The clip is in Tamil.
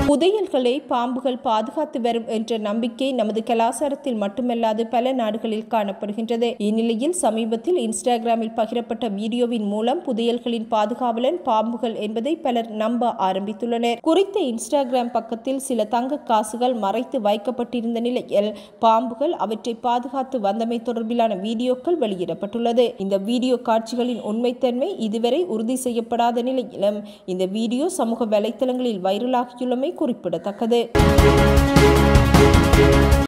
புதையல்களை பாம்புகள் பாதுகாத்து வரும் என்ற நம்பிக்கை நமது கலாச்சாரத்தில் மட்டுமல்லாது பல நாடுகளில் காணப்படுகின்றது இந்நிலையில் சமீபத்தில் இன்ஸ்டாகிராமில் பகிரப்பட்ட வீடியோவின் மூலம் புதையல்களின் பாதுகாவலன் பாம்புகள் என்பதை பலர் நம்ப ஆரம்பித்துள்ளனர் குறித்த இன்ஸ்டாகிராம் பக்கத்தில் சில தங்க காசுகள் மறைத்து வைக்கப்பட்டிருந்த நிலையில் பாம்புகள் அவற்றை பாதுகாத்து வந்தமை தொடர்பிலான வீடியோக்கள் வெளியிடப்பட்டுள்ளது இந்த வீடியோ காட்சிகளின் உண்மைத்தன்மை இதுவரை உறுதி செய்யப்படாத நிலையிலும் இந்த வீடியோ சமூக வலைத்தளங்களில் வைரலாகியுள்ளமை குறிப்பிடத்தக்கது